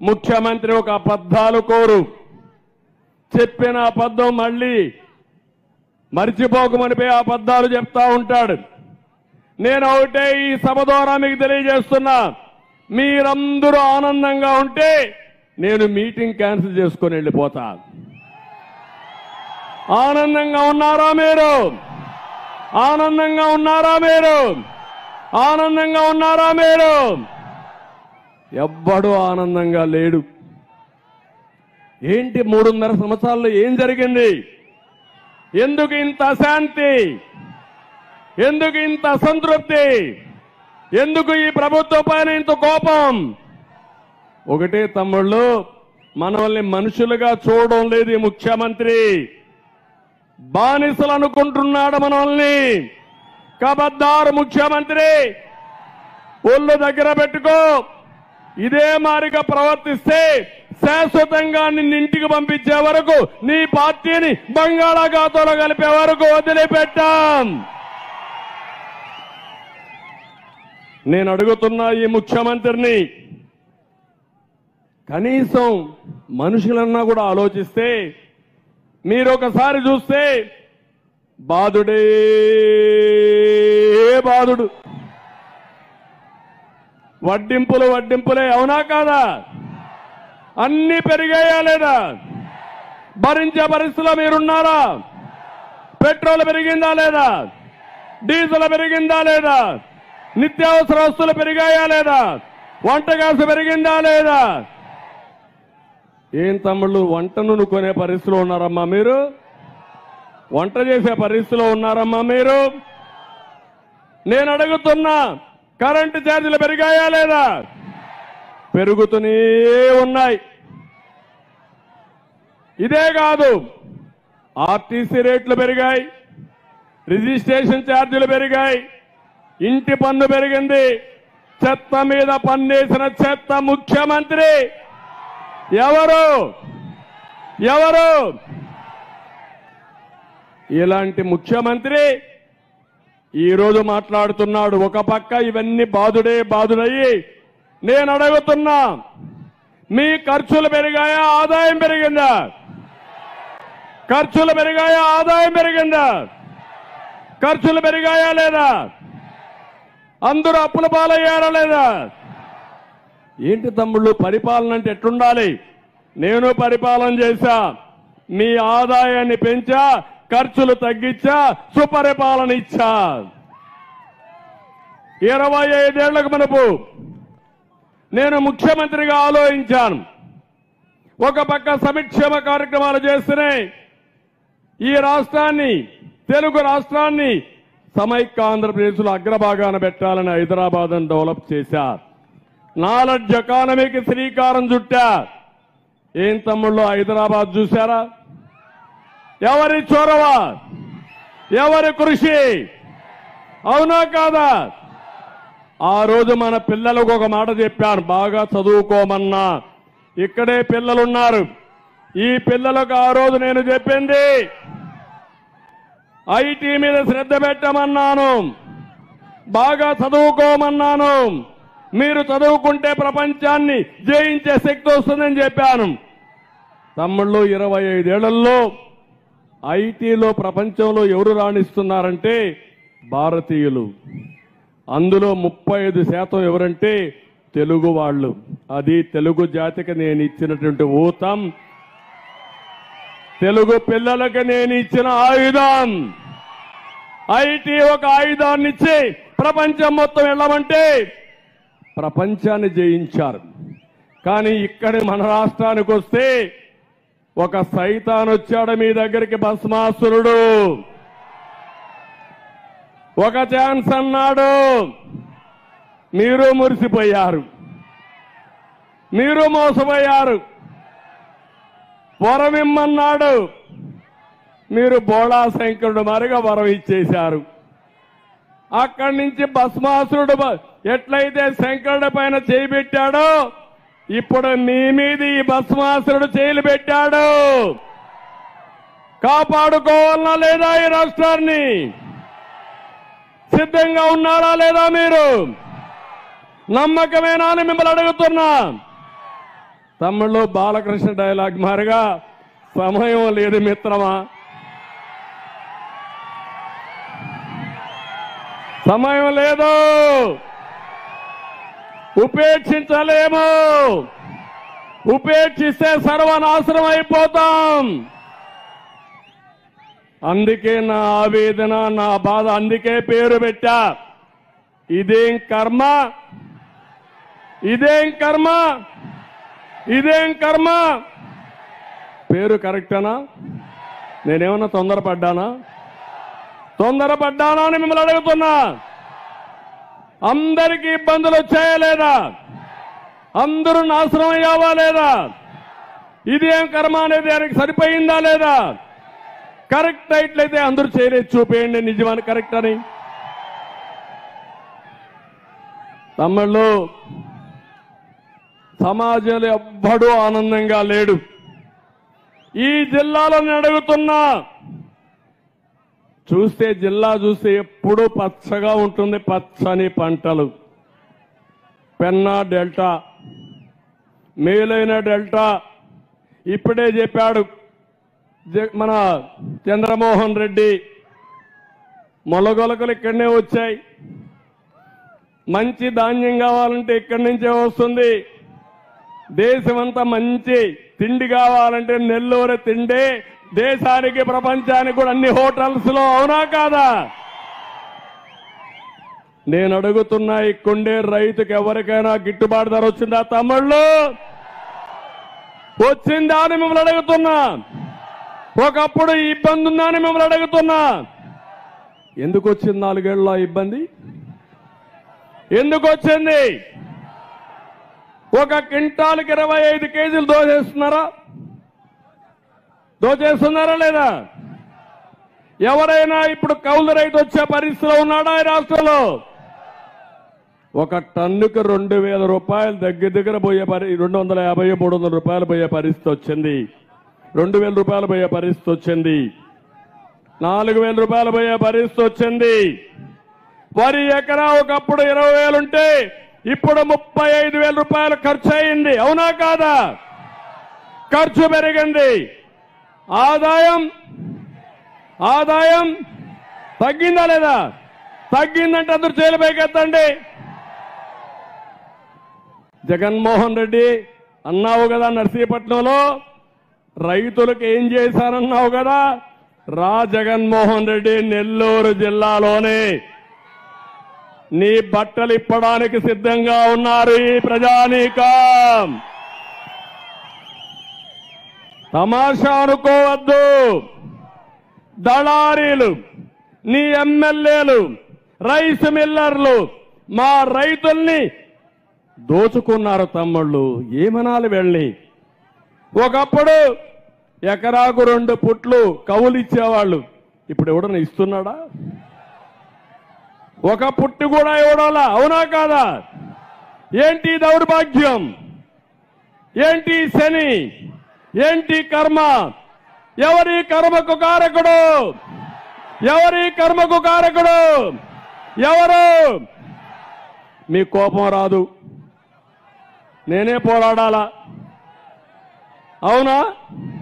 ముఖ్యమంత్రి ఒక అబద్ధాలు కోరు చెప్పిన అబద్ధం మళ్ళీ మర్చిపోకమనిపోయి అబద్ధాలు చెప్తా ఉంటాడు నేను ఒకటే ఈ సభ ద్వారా మీకు తెలియజేస్తున్నా మీరందరూ ఆనందంగా ఉంటే నేను మీటింగ్ క్యాన్సిల్ చేసుకొని వెళ్ళిపోతా ఆనందంగా ఉన్నారా మీరు ఆనందంగా ఉన్నారా మీరు ఆనందంగా ఉన్నారా మీరు ఎవ్వడు ఆనందంగా లేడు ఏంటి మూడున్నర సంవత్సరాల్లో ఏం జరిగింది ఎందుకు ఇంత అశాంతి ఎందుకు ఇంత అసంతృప్తి ఎందుకు ఈ ప్రభుత్వం పైన ఇంత కోపం ఒకటే తమ్ముళ్ళు మనల్ని మనుషులుగా చూడడం లేదు ఈ ముఖ్యమంత్రి బానిసలు అనుకుంటున్నాడు మనల్ని కబద్దారు ముఖ్యమంత్రి ఒళ్ళు దగ్గర పెట్టుకో ఇదే మారిగా ప్రవర్తిస్తే శాశ్వతంగా నిన్ను ఇంటికి పంపించే వరకు నీ పార్టీని బంగాళాఖాతంలో కలిపే వరకు వదిలిపెట్టాం నేను అడుగుతున్నా ఈ ముఖ్యమంత్రిని కనీసం మనుషులన్నా కూడా ఆలోచిస్తే మీరు ఒకసారి చూస్తే బాధుడే బాధుడు వడ్డింపులు వడ్డింపులే అవునా కాదా అన్ని పెరిగాయా లేదా భరించే పరిస్థితిలో మీరున్నారా పెట్రోల్ పెరిగిందా లేదా డీజిల్ పెరిగిందా లేదా నిత్యావసర వస్తువులు పెరిగాయా లేదా వంట గ్యాస్ పెరిగిందా లేదా ఏం తమ్ముళ్ళు వంటను కొనే పరిస్థితిలో ఉన్నారమ్మా మీరు వంట చేసే పరిస్థితిలో ఉన్నారమ్మా మీరు నేను అడుగుతున్నా కరెంటు ఛార్జీలు పెరిగాయా లేదా పెరుగుతూనే ఉన్నాయి ఇదే కాదు ఆర్టీసీ రేట్లు పెరిగాయి రిజిస్ట్రేషన్ ఛార్జీలు పెరిగాయి ఇంటి పన్ను పెరిగింది చెత్త మీద పన్నేసిన చెత్త ముఖ్యమంత్రి ఎవరు ఎవరు ఇలాంటి ముఖ్యమంత్రి ఈ రోజు మాట్లాడుతున్నాడు ఒక పక్క ఇవన్నీ బాధుడే బాధుడయ్యి నేను అడుగుతున్నా మీ ఖర్చులు పెరిగాయా ఆదాయం పెరిగిందా ఖర్చులు పెరిగాయా ఆదాయం పెరిగిందా ఖర్చులు పెరిగాయా లేదా అందరూ అప్పుల పాలయ్యారా లేదా ఏంటి తమ్ముళ్ళు పరిపాలన అంటే ఎట్లుండాలి నేను పరిపాలన చేశా మీ ఆదాయాన్ని పెంచా ఖర్చులు తగ్గించా సుపరిపాలన ఇచ్చా ఇరవై ఐదేళ్లకు మనపు నేను ముఖ్యమంత్రిగా ఆలోచించాను ఒక పక్క సంక్షేమ కార్యక్రమాలు చేస్తున్నాయి ఈ రాష్ట్రాన్ని తెలుగు రాష్ట్రాన్ని సమైక్య ఆంధ్రప్రదేశ్లో అగ్రభాగాన పెట్టాలని హైదరాబాద్ డెవలప్ చేశారు నాలెడ్జ్ ఎకానమీకి శ్రీకారం చుట్టా ఏం తమ్ముళ్ళు హైదరాబాద్ చూశారా ఎవరి చొరవ ఎవరి కృషి అవునా కాదా ఆ రోజు మన పిల్లలకు ఒక మాట చెప్పాను బాగా చదువుకోమన్నా ఇక్కడే పిల్లలున్నారు ఈ పిల్లలకు ఆ రోజు నేను చెప్పింది ఐటీ మీద శ్రద్ధ పెట్టమన్నాను బాగా చదువుకోమన్నాను మీరు చదువుకుంటే ప్రపంచాన్ని జయించే శక్తి వస్తుందని చెప్పాను తమ్ముళ్ళు ఇరవై ఐదేళ్లలో ఐటీలో ప్రపంచంలో ఎవరు రాణిస్తున్నారంటే భారతీయులు అందులో ముప్పై ఐదు శాతం ఎవరంటే తెలుగు వాళ్ళు అది తెలుగు జాతికి నేను ఇచ్చినటువంటి ఊతం తెలుగు పిల్లలకు నేను ఇచ్చిన ఆయుధం ఐటీ ఒక ఆయుధాన్ని ఇచ్చి ప్రపంచం మొత్తం వెళ్ళమంటే ప్రపంచాన్ని జయించారు కానీ ఇక్కడ మన రాష్ట్రానికి వస్తే ఒక సైతాన్ వచ్చాడు మీ దగ్గరికి భస్మాసురుడు ఒక ఛాన్స్ అన్నాడు మీరు మురిసిపోయారు మీరు మోసపోయారు వరం ఇమ్మన్నాడు మీరు బోళా శంకరుడు మరిగా వరం ఇచ్చేశారు అక్కడి నుంచి భస్మాసురుడు బ- ఎట్లయితే శంకరుడి పైన చేయి పెట్టాడో ఇప్పుడు మీ మీద ఈ భస్మాసురుడు చేయిలు పెట్టాడు కాపాడుకోవాలనా లేదా ఈ రాష్ట్రాన్ని సిద్ధంగా ఉన్నారా లేదా మీరు నమ్మకమేనా అని మిమ్మల్ని అడుగుతున్నా తమ్ముళ్ళు బాలకృష్ణ డైలాగ్ మారిగా సమయం లేదు మిత్రమా సమయం లేదు ఉపేక్షించలేము ఉపేక్షిస్తే సర్వనాశనం అయిపోతాం అందుకే నా ఆవేదన నా బాధ అందుకే పేరు పెట్టా ఇదేం కర్మ ఇదేం కర్మ ఇదేం కర్మ పేరు కరెక్టేనా నేనేమన్నా తొందరపడ్డానా తొందరపడ్డానా అని మిమ్మల్ని అడుగుతున్నా అందరికీ ఇబ్బందులు వచ్చాయా లేదా అందరూ నాశనం అయ్యావా లేదా ఇదేం కర్మ అనేది దానికి సరిపోయిందా లేదా కరెక్ట్ అయిట్లయితే అందరూ చేయలేదు చూపేయండి నిజమని కరెక్ట్ అని తమ్ముళ్ళు సమాజంలో ఎవ్వడూ ఆనందంగా లేడు ఈ జిల్లాలో నేను అడుగుతున్నా చూస్తే జిల్లా చూస్తే ఎప్పుడూ పచ్చగా ఉంటుంది పచ్చని పంటలు పెన్నా డెల్టా మేలైన డెల్టా ఇప్పుడే చెప్పాడు జ- మన చంద్రమోహన్ రెడ్డి మొలగొలకలు ఇక్కడనే వచ్చాయి మంచి ధాన్యం కావాలంటే ఇక్కడి నుంచే వస్తుంది దేశమంతా మంచి తిండి కావాలంటే నెల్లూరు తిండే దేశానికి ప్రపంచానికి కూడా అన్ని హోటల్స్ లో అవునా కాదా నేను అడుగుతున్నా ఇక్కడే రైతుకి ఎవరికైనా గిట్టుబాటు ధర వచ్చిందా తమ్ముళ్ళు వచ్చిందా అని మిమ్మల్ని అడుగుతున్నా ఒకప్పుడు ఈ ఇబ్బంది ఉందా అని మిమ్మల్ని అడుగుతున్నా ఎందుకు వచ్చింది నాలుగేళ్ల ఇబ్బంది ఎందుకు వచ్చింది ఒక క్వింటాల్కి ఇరవై ఐదు కేజీలు దోచేస్తున్నారా దోచేస్తున్నారా లేదా ఎవరైనా ఇప్పుడు కౌలు రైతు వచ్చే పరిస్థితిలో ఉన్నాడా ఈ రాష్ట్రంలో ఒక టన్నుకు రెండు వేల రూపాయలు దగ్గర దగ్గర పోయే పరి రెండు వందల యాభై మూడు వందల రూపాయలు పోయే పరిస్థితి వచ్చింది రెండు వేల రూపాయలు పోయే పరిస్థితి వచ్చింది నాలుగు వేల రూపాయలు పోయే పరిస్థితి వచ్చింది వరి ఎకరా ఒకప్పుడు ఇరవై వేలుంటే ఇప్పుడు ముప్పై ఐదు వేల రూపాయలు ఖర్చు అయింది అవునా కాదా ఖర్చు పెరిగింది ఆదాయం ఆదాయం తగ్గిందా లేదా తగ్గిందంటే అందరూ జైలుపైకి ఎత్తండి జగన్మోహన్ రెడ్డి అన్నావు కదా నర్సీపట్నంలో రైతులకు ఏం చేశానన్నావు కదా రా జగన్మోహన్ రెడ్డి నెల్లూరు జిల్లాలోనే నీ బట్టలు ఇప్పడానికి సిద్ధంగా ఉన్నారు ఈ ప్రజానీకం తమాషా అనుకోవద్దు దళారీలు నీ ఎమ్మెల్యేలు రైస్ మిల్లర్లు మా రైతుల్ని దోచుకున్నారు తమ్ముళ్ళు ఏమనాలి వెళ్ళి ఒకప్పుడు ఎకరాకు రెండు పుట్లు కవులు ఇచ్చేవాళ్ళు ఇప్పుడు ఎవడన్నా ఇస్తున్నాడా ఒక పుట్టు కూడా ఇవ్వడాలా అవునా కాదా ఏంటి ఈ దౌర్భాగ్యం ఏంటి ఈ శని ఏంటి ఈ కర్మ ఎవరి కర్మకు కారకుడు ఎవరి కర్మకు కారకుడు ఎవరు మీ కోపం రాదు నేనే పోరాడాలా అవునా